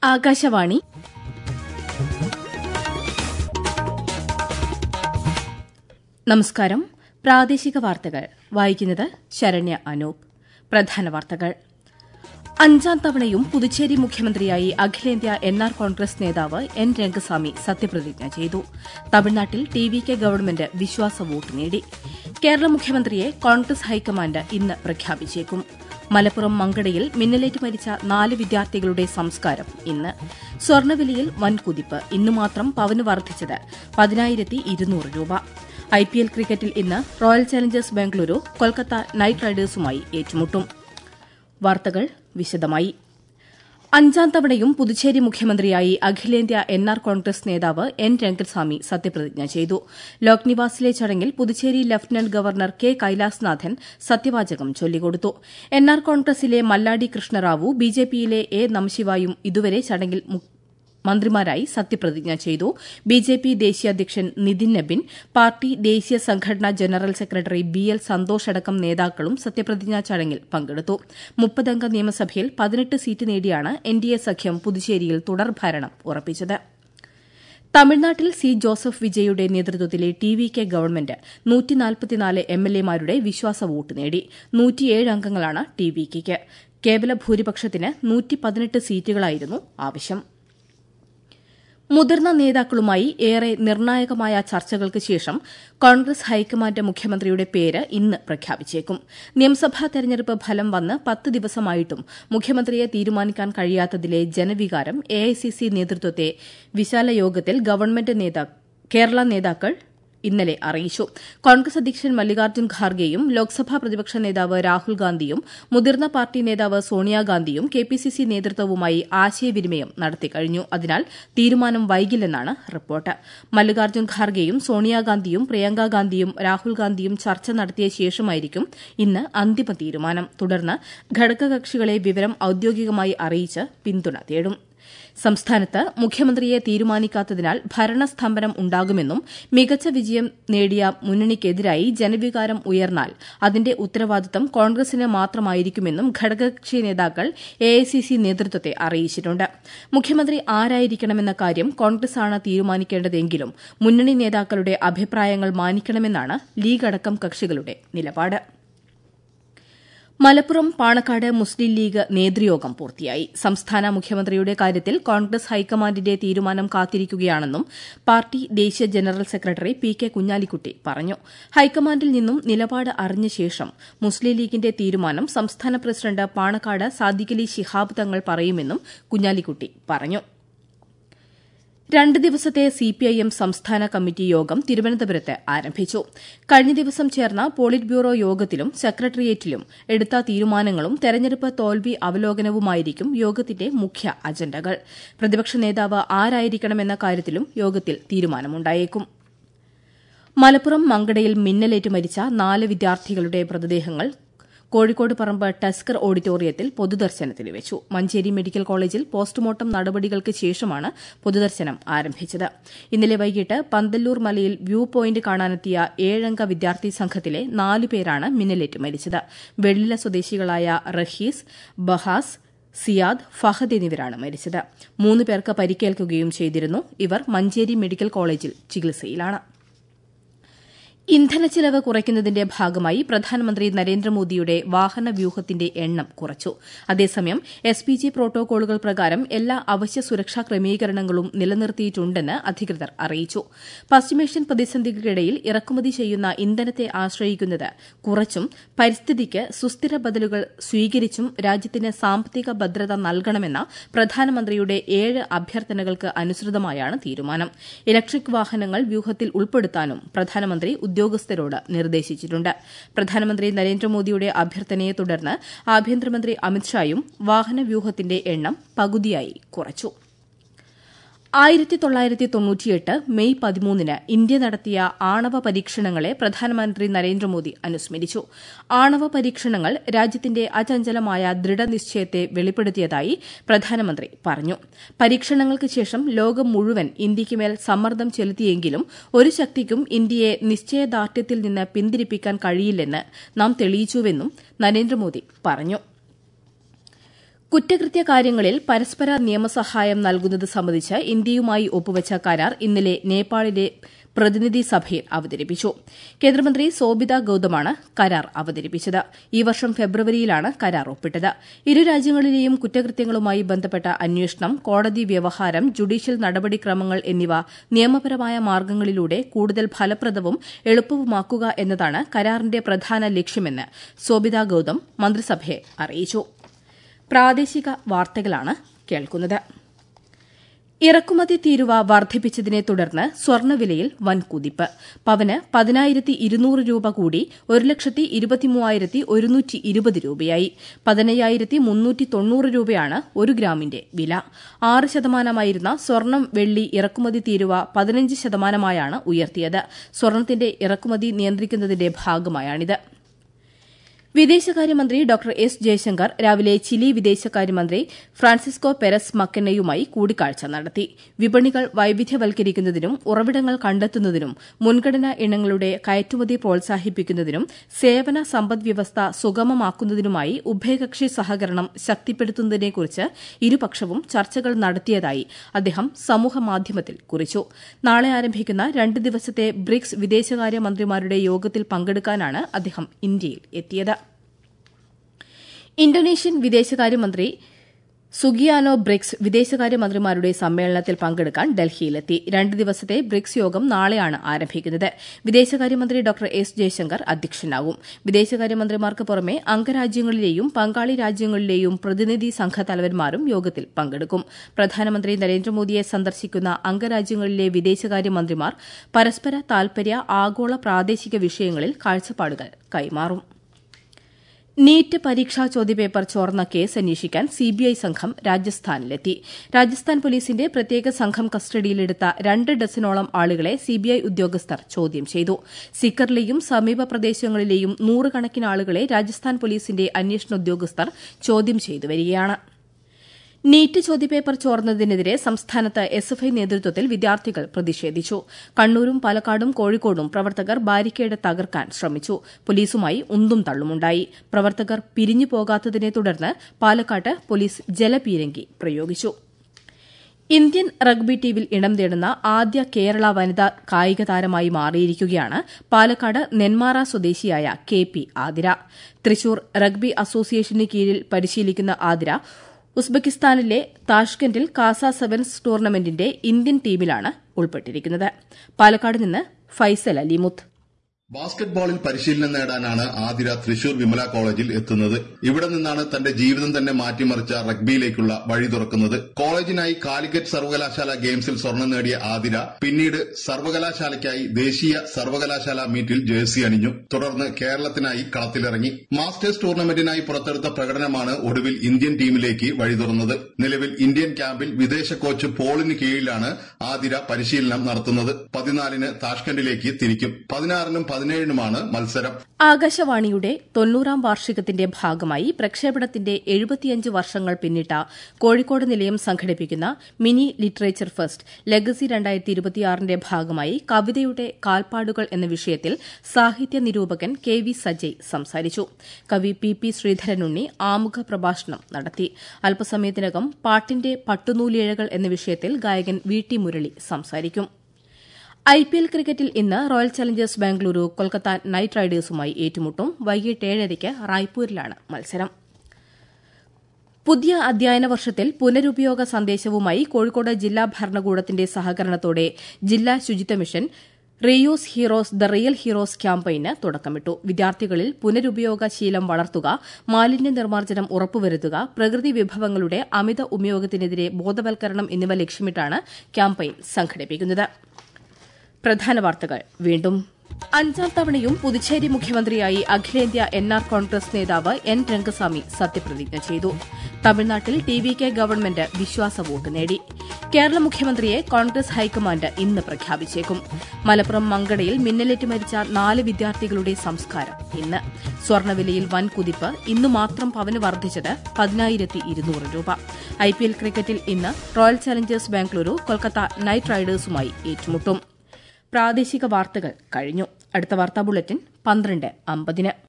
ആകാശവാണി നമസ്കാരം പ്രാദേശിക വാർത്തകൾ വായിക്കുന്നത് ശരണ്യ അനൂപ് പ്രധാന വാർത്തകൾ അഞ്ചാം തവണയും പുതുച്ചേരി മുഖ്യമന്ത്രിയായി അഖിലേന്ത്യാ എൻ ആർ കോൺഗ്രസ് നേതാവ് എൻ രംഗസ്വാമി സത്യപ്രതിജ്ഞ ചെയ്തു തമിഴ്നാട്ടിൽ ടി വി കെ ഗവൺമെന്റ് വിശ്വാസ വോട്ട് നേടി കേരള മുഖ്യമന്ത്രിയെ കോൺഗ്രസ് ഹൈക്കമാൻഡ് ഇന്ന് പ്രഖ്യാപിച്ചേക്കും മലപ്പുറം മങ്കടയിൽ മിന്നലേറ്റ് മരിച്ച നാല് വിദ്യാർത്ഥികളുടെ സംസ്കാരം ഇന്ന് സ്വർണ്ണവിലയിൽ വൻ കുതിപ്പ് ഇന്നു മാത്രം പവന് വർദ്ധിച്ചത് പതിനായിരത്തി ഇരുന്നൂറ് രൂപ ഐപിഎൽ ക്രിക്കറ്റിൽ ഇന്ന് Royal Challengers Bengaluru Kolkata Knight റൈഡേഴ്സുമായി ഏറ്റുമുട്ടും വാർത്തകൾ വിശദമായി അഞ്ചാം തവണയും പുതുച്ചേരി മുഖ്യമന്ത്രിയായി അഖിലേന്ത്യാ എൻ ആർ കോൺഗ്രസ് നേതാവ് എൻ രംഗസ്വാമി സത്യപ്രതിജ്ഞ ചെയ്തു ലോക്നിവാസിലെ ചടങ്ങിൽ Puducherry lieutenant governor K Kailashnathan സത്യവാചകം ചൊല്ലിക്കൊടുത്തു എൻ ആർ കോൺഗ്രസിലെ മല്ലാടി കൃഷ്ണറാവു ബിജെപിയിലെ എ നംശിവായും ഇതുവരെ ചടങ്ങിൽ മന്ത്രിമാരായി സത്യപ്രതിജ്ഞ ചെയ്തു ബിജെപി ദേശീയ അധ്യക്ഷൻ നിതിൻ നബിൻ പാർട്ടി ദേശീയ സംഘടനാ general secretary B L Santhosh അടക്കം നേതാക്കളും സത്യപ്രതിജ്ഞാ ചടങ്ങിൽ പങ്കെടുത്തു മുപ്പതംഗ നിയമസഭയിൽ പതിനെട്ട് സീറ്റ് നേടിയാണ് എൻഡിഎ സഖ്യം പുതുച്ചേരിയിൽ തുടർഭരണം ഉറപ്പിച്ചത് തമിഴ്നാട്ടിൽ സി ജോസഫ് വിജയുടെ നേതൃത്വത്തിലെ ടി വി കെ ഗവൺമെന്റ് എംഎൽഎമാരുടെ വിശ്വാസ വോട്ട് നേടി നൂറ്റിയേഴ് അംഗങ്ങളാണ് ടി വി കെയ്ക്ക് കേവല ഭൂരിപക്ഷത്തിന് സീറ്റുകളായിരുന്നു ആവശ്യം മുതിർന്ന നേതാക്കളുമായി ഏറെ നിർണായകമായ ചർച്ചകൾക്ക് ശേഷം കോൺഗ്രസ് ഹൈക്കമാൻഡ് മുഖ്യമന്ത്രിയുടെ പേര് ഇന്ന് പ്രഖ്യാപിച്ചേക്കും നിയമസഭാ തെരഞ്ഞെടുപ്പ് ഫലം വന്ന് പത്ത് ദിവസമായിട്ടും മുഖ്യമന്ത്രിയെ തീരുമാനിക്കാൻ കഴിയാത്തതിലെ ജനവികാരം എഐസിസി നേതൃത്വത്തെ വിശാല യോഗത്തിൽ ഗവൺമെന്റ് കേരള നേതാക്കൾ ഇന്നലെ അറിയിച്ചു കോൺഗ്രസ് അധ്യക്ഷൻ മല്ലികാർജ്ജുൻ ഖാർഗെയും ലോക്സഭാ പ്രതിപക്ഷ നേതാവ് രാഹുൽ ഗാന്ധിയും മുതിർന്ന പാർട്ടി നേതാവ് സോണിയാഗാന്ധിയും കെപിസിസി നേതൃത്വവുമായി ആശയവിനിമയം നടത്തിക്കഴിഞ്ഞു അതിനാൽ തീരുമാനം വൈകില്ലെന്നാണ് റിപ്പോർട്ട് മല്ലികാർജ്ജുൻ ഖാർഗെയും സോണിയാഗാന്ധിയും പ്രിയങ്ക ഗാന്ധിയും രാഹുൽ ഗാന്ധിയും ചർച്ച നടത്തിയ ശേഷമായിരിക്കും ഇന്ന് അന്തിമ തീരുമാനം തുടർന്ന് ഘടകകക്ഷികളെ വിവരം ഔദ്യോഗികമായി അറിയിച്ച് പിന്തുണ തേടും സംസ്ഥാനത്ത് മുഖ്യമന്ത്രിയെ തീരുമാനിക്കാത്തതിനാൽ ഭരണസ്തംഭനം ഉണ്ടാകുമെന്നും മികച്ച വിജയം നേടിയ മുന്നണിക്കെതിരായി ജനവികാരം ഉയർന്നാൽ അതിന്റെ ഉത്തരവാദിത്തം കോൺഗ്രസിന് മാത്രമായിരിക്കുമെന്നും ഘടകകക്ഷി നേതാക്കൾ എഐസിസി നേതൃത്വത്തെ അറിയിച്ചിട്ടുണ്ട് മുഖ്യമന്ത്രി ആരായിരിക്കണമെന്ന കാര്യം കോൺഗ്രസാണ് തീരുമാനിക്കേണ്ടതെങ്കിലും മുന്നണി നേതാക്കളുടെ അഭിപ്രായങ്ങൾ മാനിക്കണമെന്നാണ് ലീഗ് അടക്കം കക്ഷികളുടെ നിലപാട് മലപ്പുറം പാണക്കാട് മുസ്ലിം ലീഗ് നേതൃയോഗം പൂർത്തിയായി സംസ്ഥാന മുഖ്യമന്ത്രിയുടെ കാര്യത്തിൽ കോൺഗ്രസ് ഹൈക്കമാൻഡിന്റെ തീരുമാനം കാത്തിരിക്കുകയാണെന്നും പാർട്ടി ദേശീയ general secretary P K Kunhalikutty പറഞ്ഞു ഹൈക്കമാൻഡിൽ നിന്നും നിലപാട് അറിഞ്ഞ ശേഷം മുസ്ലിം ലീഗിന്റെ തീരുമാനം സംസ്ഥാന പ്രസിഡന്റ് പാണക്കാട് സാദിഖലി ശിഹാബ് തങ്ങൾ പറയുമെന്നും കുഞ്ഞാലിക്കുട്ടി പറഞ്ഞു രണ്ട് ദിവസത്തെ സിപിഐഎം സംസ്ഥാന കമ്മിറ്റി യോഗം തിരുവനന്തപുരത്ത് ആരംഭിച്ചു കഴിഞ്ഞ ദിവസം ചേർന്ന പോളിറ്റ് ബ്യൂറോ യോഗത്തിലും സെക്രട്ടേറിയറ്റിലും എടുത്ത തീരുമാനങ്ങളും തെരഞ്ഞെടുപ്പ് തോൽവി അവലോകനവുമായിരിക്കും യോഗത്തിന്റെ മുഖ്യ അജണ്ടകൾ പ്രതിപക്ഷ നേതാവ് ആരായിരിക്കണമെന്ന കാര്യത്തിലും യോഗത്തിൽ തീരുമാനമുണ്ടായേക്കും മലപ്പുറം മങ്കടയിൽ മിന്നലേറ്റ് മരിച്ച നാല് വിദ്യാർത്ഥികളുടെ മൃതദേഹങ്ങൾ കോഴിക്കോട് പറമ്പ് ടസ്കർ ഓഡിറ്റോറിയത്തിൽ പൊതുദർശനത്തിന് വെച്ചു മഞ്ചേരി മെഡിക്കൽ കോളേജിൽ പോസ്റ്റ്മോർട്ടം നടപടികൾക്ക് ശേഷമാണ് പൊതുദർശനം ആരംഭിച്ചത് ഇന്നലെ വൈകിട്ട് പന്തല്ലൂർ മലയിൽ വ്യൂ പോയിന്റ് കാണാനെത്തിയ ഏഴംഗ വിദ്യാർത്ഥി സംഘത്തിലെ നാലുപേരാണ് മിന്നലേറ്റ് മരിച്ചത് വെള്ളില സ്വദേശികളായ റഹീസ് ബഹാസ് സിയാദ് ഫഹദ് എന്നിവരാണ് മരിച്ചത് മൂന്ന് പേർക്ക് പരിക്കേൽക്കുകയും ചെയ്തിരുന്നു ഇവർ മഞ്ചേരി മെഡിക്കൽ കോളേജിൽ ചികിത്സയിലാണ് ഇന്ധനച്ചിലവ് കുറയ്ക്കുന്നതിന്റെ ഭാഗമായി പ്രധാനമന്ത്രി നരേന്ദ്രമോദിയുടെ വാഹന വ്യൂഹത്തിന്റെ എണ്ണം കുറച്ചു അതേസമയം എസ് പി ജി പ്രോട്ടോകോളുകൾ പ്രകാരം എല്ലാ അവശ്യ സുരക്ഷാ ക്രമീകരണങ്ങളും നിലനിർത്തിയിട്ടുണ്ടെന്ന് അധികൃതർ അറിയിച്ചു പശ്ചിമേഷ്യൻ പ്രതിസന്ധികൾക്കിടയിൽ ഇറക്കുമതി ചെയ്യുന്ന ഇന്ധനത്തെ ആശ്രയിക്കുന്നത് കുറച്ചും പരിസ്ഥിതിക്ക് സുസ്ഥിര ബദലുകൾ സ്വീകരിച്ചും രാജ്യത്തിന് സാമ്പത്തിക ഭദ്രത നൽകണമെന്ന പ്രധാനമന്ത്രിയുടെ ഏഴ് അഭ്യർത്ഥനകൾക്ക് അനുസൃതമായാണ് തീരുമാനം ഇലക്ട്രിക് വാഹനങ്ങൾ വ്യൂഹത്തിൽ ഉൾപ്പെടുത്താനും പ്രധാനമന്ത്രി ഉദ്യോഗസ്ഥരോട് നിർദ്ദേശിച്ചിട്ടുണ്ട് പ്രധാനമന്ത്രി നരേന്ദ്രമോദിയുടെ അഭ്യർത്ഥനയെ തുടർന്ന് ആഭ്യന്തരമന്ത്രി അമിത്ഷായും വാഹനവ്യൂഹത്തിന്റെ എണ്ണം പകുതിയായി കുറച്ചു ആയിരത്തി തൊള്ളായിരത്തി തൊണ്ണൂറ്റിയെട്ട് മെയ് പതിമൂന്നിന് ഇന്ത്യ നടത്തിയ ആണവ പരീക്ഷണങ്ങളെ പ്രധാനമന്ത്രി നരേന്ദ്രമോദി അനുസ്മരിച്ചു ആണവ പരീക്ഷണങ്ങൾ രാജ്യത്തിന്റെ അചഞ്ചലമായ ദൃഢനിശ്ചയത്തെ വെളിപ്പെടുത്തിയതായി പ്രധാനമന്ത്രി പറഞ്ഞു പരീക്ഷണങ്ങൾക്ക് ശേഷം ലോകം മുഴുവൻ ഇന്ത്യയ്ക്കുമേൽ സമ്മർദ്ദം ചെലുത്തിയെങ്കിലും ഒരു ശക്തിക്കും ഇന്ത്യയെ നിശ്ചയദാർഢ്യത്തിൽ നിന്ന് പിന്തിരിപ്പിക്കാൻ കഴിയില്ലെന്ന് നാം തെളിയിച്ചുവെന്നും നരേന്ദ്രമോദി പറഞ്ഞു കുറ്റകൃത്യ കാര്യങ്ങളിൽ പരസ്പര നിയമസഹായം നൽകുന്നത് സംബന്ധിച്ച് ഇന്ത്യയുമായി ഒപ്പുവച്ച കരാർ ഇന്നലെ നേപ്പാളിലെ പ്രതിനിധി സഭയിൽ അവതരിപ്പിച്ചു കേന്ദ്രമന്ത്രി സോബിത ഗൌതമാണ് കരാർ അവതരിപ്പിച്ചത് ഈ വർഷം ഫെബ്രുവരിയിലാണ് കരാർ ഒപ്പിട്ടത് ഇരു രാജ്യങ്ങളിലെയും കുറ്റകൃത്യങ്ങളുമായി ബന്ധപ്പെട്ട അന്വേഷണം കോടതി വ്യവഹാരം ജുഡീഷ്യൽ നടപടിക്രമങ്ങൾ എന്നിവ നിയമപരമായ മാർഗ്ഗങ്ങളിലൂടെ കൂടുതൽ ഫലപ്രദവും എളുപ്പവുമാക്കുക എന്നതാണ് കരാറിന്റെ പ്രധാന ലക്ഷ്യമെന്ന് സോബിത ഗൌതം മന്ത്രിസഭയെ അറിയിച്ചു പ്രാദേശിക വാർത്തകളാണ് കേൾക്കുന്നത് ഇറക്കുമതി തീരുവ വർദ്ധിപ്പിച്ചതിനെ തുടർന്ന് സ്വർണ്ണവിലയിൽ വൻ കുതിപ്പ് പവന് പതിനായിരത്തി ഇരുന്നൂറ് രൂപ കൂടി ഒരു ലക്ഷത്തി ഇരുപത്തിമൂവായിരത്തി ഒരുന്നൂറ്റി ഇരുപത് രൂപയായി പതിനയ്യായിരത്തി മുന്നൂറ്റി തൊണ്ണൂറ് രൂപയാണ് ഒരു ഗ്രാമിന്റെ വില ആറ് ശതമാനമായിരുന്ന സ്വർണം വെള്ളി ഇറക്കുമതി തീരുവ പതിനഞ്ച് ശതമാനമായാണ് ഉയർത്തിയത് സ്വർണത്തിന്റെ ഇറക്കുമതി നിയന്ത്രിക്കുന്നതിന്റെ ഭാഗമായാണിത് വിദേശകാര്യമന്ത്രി ഡോക്ടർ എസ് ജയശങ്കർ രാവിലെ ചിലി വിദേശകാര്യമന്ത്രി ഫ്രാൻസിസ്കോ പെരസ് മക്കന്നയുമായി കൂടിക്കാഴ്ച നടത്തി വിപണികൾ വൈവിധ്യവൽക്കരിക്കുന്നതിനും ഉറവിടങ്ങൾ കണ്ടെത്തുന്നതിനും മുൻഗണനാ ഇനങ്ങളുടെ കയറ്റുമതി പ്രോത്സാഹിപ്പിക്കുന്നതിനും സേവന സമ്പദ്വ്യവസ്ഥ സുഗമമാക്കുന്നതിനുമായി ഉഭയകക്ഷി സഹകരണം ശക്തിപ്പെടുത്തുന്നതിനെക്കുറിച്ച് ഇരുപക്ഷവും ചർച്ചകൾ നടത്തിയതായി അദ്ദേഹം സമൂഹമാധ്യമത്തിൽ കുറിച്ചു നാളെ ആരംഭിക്കുന്ന രണ്ട് ദിവസത്തെ ബ്രിക്സ് വിദേശകാര്യമന്ത്രിമാരുടെ യോഗത്തിൽ പങ്കെടുക്കാനാണ് അദ്ദേഹം ഇന്ത്യയിൽ എത്തിയത് ഇന്തോനേഷ്യൻ വിദേശകാര്യമന്ത്രി സുഗിയാനോ ബ്രിക്സ് വിദേശകാര്യമന്ത്രിമാരുടെ സമ്മേളനത്തിൽ പങ്കെടുക്കാൻ ഡൽഹിയിലെത്തി രണ്ട് ദിവസത്തെ ബ്രിക്സ് യോഗം നാളെയാണ് ആരംഭിക്കുന്നത് വിദേശകാര്യമന്ത്രി ഡോക്ടർ എസ് ജയശങ്കർ അധ്യക്ഷനാകും വിദേശകാര്യമന്ത്രിമാർക്ക് പുറമെ അംഗരാജ്യങ്ങളിലെയും പങ്കാളി രാജ്യങ്ങളിലെയും പ്രതിനിധി സംഘ തലവന്മാരും യോഗത്തിൽ പങ്കെടുക്കും പ്രധാനമന്ത്രി നരേന്ദ്രമോദിയെ സന്ദർശിക്കുന്ന അംഗരാജ്യങ്ങളിലെ വിദേശകാര്യമന്ത്രിമാർ പരസ്പര താൽപര്യ ആഗോള പ്രാദേശിക വിഷയങ്ങളിൽ കാഴ്ചപ്പാടുകൾ കൈമാറും നീറ്റ് പരീക്ഷാ ചോദ്യപേപ്പർ ചോർന്ന കേസ് അന്വേഷിക്കാൻ സിബിഐ സംഘം രാജസ്ഥാനിലെത്തി രാജസ്ഥാൻ പോലീസിന്റെ പ്രത്യേക സംഘം കസ്റ്റഡിയിലെടുത്ത രണ്ട് ഡസനോളം ആളുകളെ സിബിഐ ഉദ്യോഗസ്ഥർ ചോദ്യം ചെയ്തു സിക്കറിലെയും സമീപ പ്രദേശങ്ങളിലെയും നൂറുകണക്കിന് ആളുകളെ രാജസ്ഥാൻ പോലീസിന്റെ അന്വേഷണ ഉദ്യോഗസ്ഥർ ചോദ്യം ചെയ്തു വരികയാണ് നീറ്റ് ചോദ്യപേപ്പർ ചോർന്നതിനെതിരെ സംസ്ഥാനത്ത് എസ്എഫ്ഐ നേതൃത്വത്തിൽ വിദ്യാർത്ഥികൾ പ്രതിഷേധിച്ചു കണ്ണൂരും പാലക്കാടും കോഴിക്കോടും പ്രവർത്തകർ ബാരിക്കേഡ് തകർക്കാൻ ശ്രമിച്ചു പോലീസുമായി ഉന്തും തള്ളുമുണ്ടായി പ്രവർത്തകർ പിരിഞ്ഞു പോകാത്തതിനെ തുടർന്ന് പാലക്കാട്ട് പോലീസ് ജലപീരങ്കി പ്രയോഗിച്ചു ഇന്ത്യൻ റഗ്ബി ടീമിൽ ഇടം തേടുന്ന ആദ്യ കേരള വനിതാ കായിക താരമായി മാറിയിരിക്കുകയാണ് പാലക്കാട് നെന്മാറ സ്വദേശിയായ K P Athira Thrissur rugby അസോസിയേഷന് കീഴിൽ പരിശീലിക്കുന്ന ആതിര ഉസ്ബെക്കിസ്ഥാനിലെ താഷ്കന്റിൽ കാസ സെവൻസ് ടൂർണമെന്റിന്റെ ഇന്ത്യൻ ടീമിലാണ് ഉൾപ്പെട്ടിരിക്കുന്നത് പാലക്കാട് നിന്ന് ഫൈസൽ അലിമുത്ത് ബാസ്കറ്റ്ബോളിൽ പരിശീലനം നേടാനാണ് ആതിര തൃശൂർ വിമല കോളേജിൽ എത്തുന്നത് ഇവിടെ നിന്നാണ് തന്റെ ജീവിതം തന്നെ മാറ്റിമറിച്ച റഗ്ബിയിലേക്കുള്ള വഴി തുറക്കുന്നത് കോളേജിനായി കാലിക്കറ്റ് സർവകലാശാല ഗെയിംസിൽ സ്വർണം നേടിയ ആതിര പിന്നീട് സർവകലാശാലയ്ക്കായി ദേശീയ സർവകലാശാല മീറ്റിൽ ജേഴ്സി അണിഞ്ഞു തുടർന്ന് കേരളത്തിനായി കളത്തിലിറങ്ങി മാസ്റ്റേഴ്സ് ടൂർണമെന്റിനായി പുറത്തെടുത്ത പ്രകടനമാണ് ഒടുവിൽ ഇന്ത്യൻ ടീമിലേക്ക് വഴി തുറന്നത് നിലവിൽ ഇന്ത്യൻ ക്യാമ്പിൽ വിദേശ കോച്ച് പോളിന് കീഴിലാണ് ആതിര പരിശീലനം നടത്തുന്നത് പതിനാലിന് താഷ്കണ്ടിലേക്ക് തിരിക്കും പതിനാറിനും പതിനേഴിനുമാണ് മത്സരം ആകാശവാണിയുടെ തൊണ്ണൂറാം വാർഷികത്തിന്റെ ഭാഗമായി പ്രക്ഷേപണത്തിന്റെ എഴുപത്തിയഞ്ച് വർഷങ്ങൾ പിന്നിട്ട കോഴിക്കോട് നിലയം സംഘടിപ്പിക്കുന്ന മിനി ലിറ്ററേച്ചർ ഫെസ്റ്റ് ലെഗസി രണ്ടായിരത്തി ഇരുപത്തിയാറിന്റെ ഭാഗമായി കവിതയുടെ കാൽപ്പാടുകൾ എന്ന വിഷയത്തിൽ സാഹിത്യ നിരൂപകൻ കെ വി സജയ് സംസാരിച്ചു കവി പി പി ശ്രീധരനുണ്ണി ആമുഖ പ്രഭാഷണം നടത്തി അല്പസമയത്തിനകം പാട്ടിന്റെ പട്ടുനൂലിഴകൾ എന്ന വിഷയത്തിൽ ഗായകൻ വി ടി മുരളി സംസാരിക്കും ഐപിഎൽ ക്രിക്കറ്റിൽ ഇന്ന് Royal Challengers Bengaluru Kolkata Knight റൈഡേഴ്സുമായി ഏറ്റുമുട്ടും വൈകിട്ട് ഏഴരയ്ക്ക് റായ്പൂരിലാണ് മത്സരം പുതിയ അധ്യയന വർഷത്തിൽ പുനരുപയോഗ സന്ദേശവുമായി കോഴിക്കോട് ജില്ലാ ഭരണകൂടത്തിന്റെ സഹകരണത്തോടെ ജില്ലാ ശുചിത്വ mission reuse heroes the real heroes ക്യാമ്പയിന് തുടക്കമിട്ടു വിദ്യാർത്ഥികളിൽ പുനരുപയോഗ ശീലം വളർത്തുക മാലിന്യ നിർമ്മാർജ്ജനം ഉറപ്പുവരുത്തുക പ്രകൃതി വിഭവങ്ങളുടെ അമിത ഉപയോഗത്തിനെതിരെ ബോധവൽക്കരണം എന്നിവ ലക്ഷ്യമിട്ടാണ് ക്യാമ്പയിൻ സംഘടിപ്പിക്കുന്നത് പ്രധാന വാർത്തകൾ വീണ്ടും അഞ്ചാം തവണയും പുതുച്ചേരി മുഖ്യമന്ത്രിയായി അഖിലേന്ത്യാ എൻ ആർ കോൺഗ്രസ് നേതാവ് എൻ രംഗസ്വാമി സത്യപ്രതിജ്ഞ ചെയ്തു തമിഴ്നാട്ടിൽ ടി വി കെ ഗവൺമെന്റ് വിശ്വാസ വോട്ട് നേടി കേരള മുഖ്യമന്ത്രിയെ കോൺഗ്രസ് ഹൈക്കമാൻഡ് ഇന്ന് പ്രഖ്യാപിച്ചേക്കും മലപ്പുറം മങ്കടയിൽ മിന്നലേറ്റ് മരിച്ച നാല് വിദ്യാർത്ഥികളുടെ സംസ്കാരം ഇന്ന് സ്വർണ്ണവിലയിൽ വൻ കുതിപ്പ് ഇന്ന് മാത്രം പവന് വർദ്ധിച്ചത് പതിനായിരത്തി ഇരുന്നൂറ് രൂപ ഐപിഎൽ ക്രിക്കറ്റിൽ ഇന്ന് Royal Challengers Bengaluru Kolkata Knight റൈഡേഴ്സുമായി ഏറ്റുമുട്ടും പ്രാദേശിക വാർത്തകൾ കഴിഞ്ഞു അടുത്ത വാർത്താ ബുള്ളറ്റിൻ പന്ത്രണ്ട് അമ്പതിന്